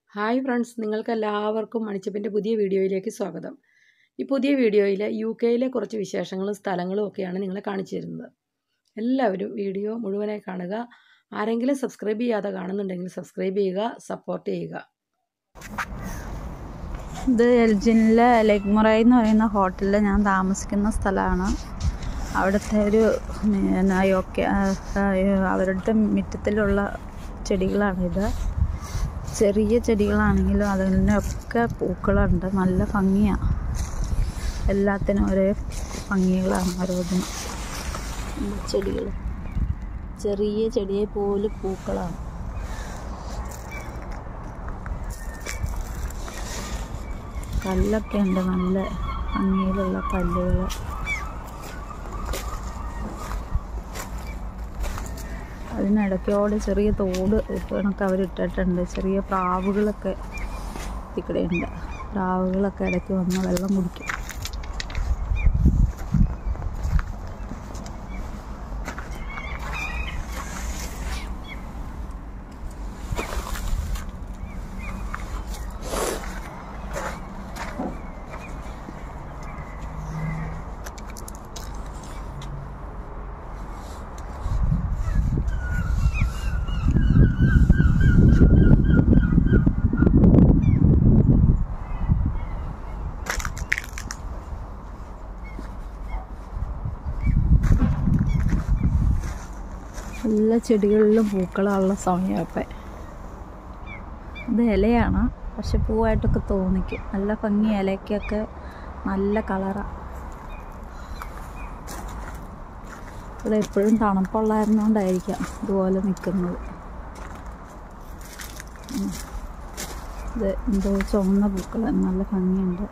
hi friends നിങ്ങൾക്ക് എല്ലാവർക്കും മണിച്ചപ്പിൻ്റെ പുതിയ വീഡിയോയിലേക്ക് സ്വാഗതം ഈ പുതിയ വീഡിയോയിൽ യു കെയിലെ കുറച്ച് വിശേഷങ്ങളും സ്ഥലങ്ങളും ഒക്കെയാണ് നിങ്ങളെ കാണിച്ചു തരുന്നത് എല്ലാവരും വീഡിയോ മുഴുവനായി കാണുക ആരെങ്കിലും സബ്സ്ക്രൈബ് ചെയ്യാതെ കാണുന്നുണ്ടെങ്കിൽ സബ്സ്ക്രൈബ് ചെയ്യുക സപ്പോർട്ട് ചെയ്യുക ഇത് എൽജിനിലെ ലെഗ്മുറൈ എന്ന് പറയുന്ന ഹോട്ടലിൽ ഞാൻ താമസിക്കുന്ന സ്ഥലമാണ് അവിടുത്തെ ഒരു ഒക്കെ അവരുടെ മുറ്റത്തിലുള്ള ചെടികളാണിത് ചെറിയ ചെടികളാണെങ്കിലും അതിനൊക്കെ പൂക്കളുണ്ട് നല്ല ഭംഗിയാണ് എല്ലാത്തിനും ഒരേ ഭംഗികളാണ് ഓരോന്നിനും ചെടികൾ ചെറിയ ചെടിയെ പോലും പൂക്കളാണ് കല്ലൊക്കെ ഉണ്ട് നല്ല ഭംഗിയിലുള്ള കല്ലുകൾ അതിനിടയ്ക്കോടെ ചെറിയ തോട് കണക്ക് അവരിട്ടിട്ടുണ്ട് ചെറിയ പ്രാവുകളൊക്കെ ഇവിടെയുണ്ട് പ്രാവുകളൊക്കെ ഇടയ്ക്ക് വന്ന് വെള്ളം കുടിക്കും എല്ലാ ചെടികളിലും പൂക്കളുള്ള സമയമപ്പം ഇത് ഇലയാണ് പക്ഷെ പൂവായിട്ടൊക്കെ തോന്നിക്കും നല്ല ഭംഗി ഇലയ്ക്കൊക്കെ നല്ല കളറാണ് ഇവിടെ എപ്പോഴും തണുപ്പുള്ളായിരുന്നുകൊണ്ടായിരിക്കാം ഇതുപോലെ നിൽക്കുന്നത് ഇത് എന്തോ ചുവന്ന പൂക്കൾ നല്ല ഭംഗിയുണ്ട്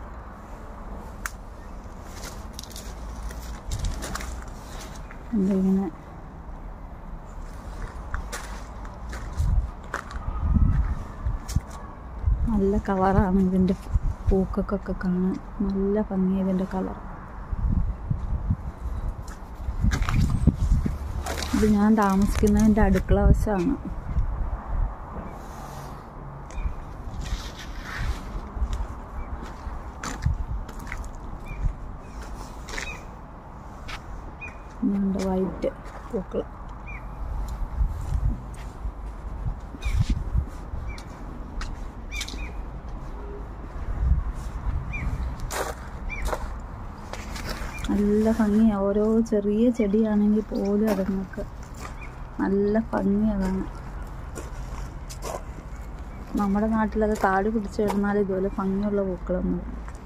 എന്തോ ഇങ്ങനെ നല്ല കളറാണ് ഇതിൻ്റെ പൂക്കൾക്കൊക്കെ കാണാൻ നല്ല ഭംഗി ഇതിൻ്റെ കളർ ഇത് ഞാൻ താമസിക്കുന്നതിൻ്റെ അടുക്കള വശമാണ് ഞങ്ങളുടെ വൈറ്റ് പൂക്കൾ നല്ല ഭംഗിയാണ് ഓരോ ചെറിയ ചെടിയാണെങ്കിൽ പോലും അതുങ്ങൾക്ക് നല്ല ഭംഗിയാണ് നമ്മുടെ നാട്ടിലത് കാട് പിടിച്ച് കിടന്നാൽ ഇതുപോലെ ഭംഗിയുള്ള പൂക്കളൊന്നും